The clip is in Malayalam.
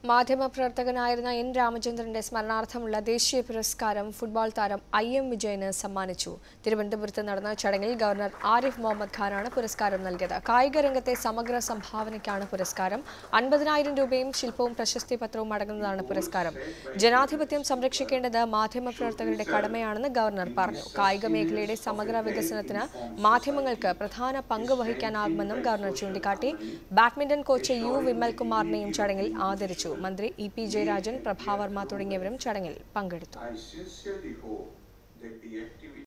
മാധ്യമപ്രവർത്തകനായിരുന്ന എൻ രാമചന്ദ്രന്റെ സ്മരണാർത്ഥമുള്ള ദേശീയ പുരസ്കാരം ഫുട്ബോൾ താരം ഐ എം വിജയന് സമ്മാനിച്ചു തിരുവനന്തപുരത്ത് നടന്ന ചടങ്ങിൽ ഗവർണർ ആരിഫ് മുഹമ്മദ് ഖാനാണ് പുരസ്കാരം നൽകിയത് കായിക രംഗത്തെ സമഗ്ര സംഭാവനയ്ക്കാണ് പുരസ്കാരം അൻപതിനായിരം രൂപയും ശില്പവും പ്രശസ്തി പത്രവും അടങ്ങുന്നതാണ് പുരസ്കാരം ജനാധിപത്യം സംരക്ഷിക്കേണ്ടത് മാധ്യമപ്രവർത്തകരുടെ കടമയാണെന്ന് ഗവർണർ പറഞ്ഞു കായിക മേഖലയുടെ സമഗ്ര വികസനത്തിന് മാധ്യമങ്ങൾക്ക് പ്രധാന പങ്ക് വഹിക്കാനാകുമെന്നും ഗവർണർ ചൂണ്ടിക്കാട്ടി ബാഡ്മിന്റൺ കോച്ച് യു വിമൽകുമാറിനെയും ചടങ്ങിൽ ആദരിച്ചു മന്ത്രി ഇ പി ജയരാജൻ പ്രഭാവർമ്മ തുടങ്ങിയവരും ചടങ്ങിൽ പങ്കെടുത്തു I sincerely hope that the activity